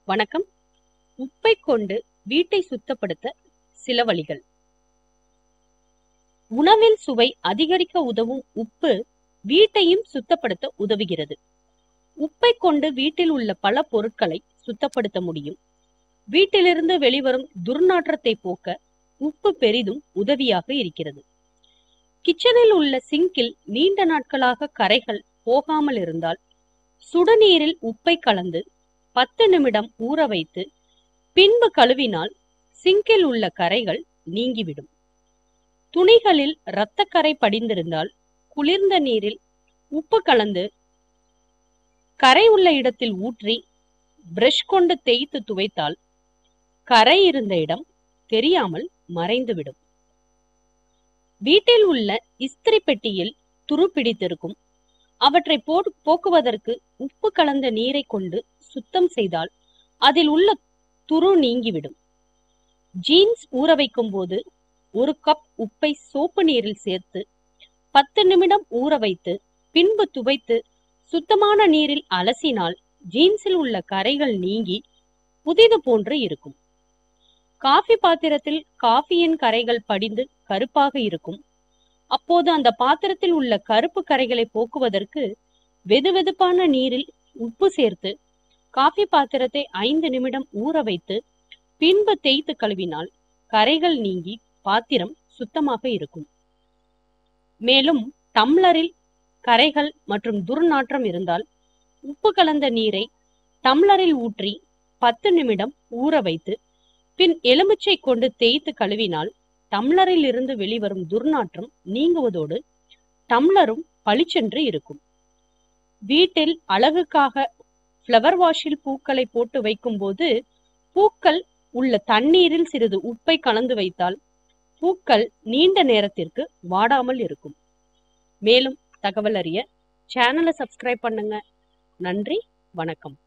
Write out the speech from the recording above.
வணக்கம் உப்பை கொண்டு வீட்டை சுத்தப்படுத்த சில வழிகள் உணவில் சுவை அதிகரிக்க உதவும் உப்பு வீட்டையும் சுத்தப்படுத்த உதவுகிறது உப்பை கொண்டு வீட்டில் உள்ள பல பொருட்களை சுத்தப்படுத்த முடியும் வீட்டிலிருந்து வெளிவரும் துர்நாற்றத்தை போக்க உப்பு பெரிதும் உதவியாக இருக்கிறது கிச்சனில் உள்ள சிங்கில் நீண்ட நாட்களாக கரைகள் போகாமல் இருந்தால் சுடுநீரில் உப்பை கலந்து பத்து நிமிடம் ஊற வைத்து பின்பு கழுவினால் சிங்கில் உள்ள கரைகள் நீங்கிவிடும் துணிகளில் இரத்தக்கரை படிந்திருந்தால் குளிர்ந்த நீரில் உப்பு கலந்து கரை உள்ள இடத்தில் ஊற்றி பிரஷ் கொண்டு தேய்த்து துவைத்தால் கரை இருந்த இடம் தெரியாமல் மறைந்துவிடும் வீட்டில் உள்ள இஸ்திரி பெட்டியில் துரு பிடித்திருக்கும் அவற்றை போ- போக்குவதற்கு உப்பு கலந்த நீரை கொண்டு சுத்தம் செய்தால் அதில் உள்ள துரு நீங்கிவிடும் ஜீன்ஸ் ஊற வைக்கும் போது ஒரு கப் உப்பை சோப்பு நீரில் சேர்த்து பத்து நிமிடம் ஊற வைத்து பின்பு துவைத்து சுத்தமான நீரில் அலசினால் ஜீன்ஸில் உள்ள கரைகள் நீங்கி புதிது போன்று இருக்கும் காஃபி பாத்திரத்தில் காஃபியின் கரைகள் படிந்து கருப்பாக இருக்கும் அப்போது அந்த பாத்திரத்தில் உள்ள கருப்பு கரைகளை போக்குவதற்கு வெதுவெதுப்பான நீரில் உப்பு சேர்த்து காஃபி பாத்திரத்தை ஐந்து நிமிடம் ஊற வைத்து பின்பு தேய்த்து கழுவினால் கரைகள் நீங்கி பாத்திரம் சுத்தமாக இருக்கும் மேலும் டம்ளரில் கரைகள் மற்றும் துர்நாற்றம் இருந்தால் உப்பு கலந்த நீரை டம்ளரில் ஊற்றி பத்து நிமிடம் ஊற வைத்து பின் எலுமிச்சை கொண்டு தேய்த்து கழுவினால் டம்ளரில் இருந்து வெளிவரும் துர்நாற்றம் நீங்குவதோடு டம்ளரும் பளிச்சென்று இருக்கும் வீட்டில் அழகுக்காக ஃப்ளவர் வாஷில் பூக்களை போட்டு வைக்கும்போது பூக்கள் உள்ள தண்ணீரில் சிறிது உப்பை கலந்து வைத்தால் பூக்கள் நீண்ட நேரத்திற்கு வாடாமல் இருக்கும் மேலும் தகவல் அறிய சேனலை சப்ஸ்கிரைப் பண்ணுங்க நன்றி வணக்கம்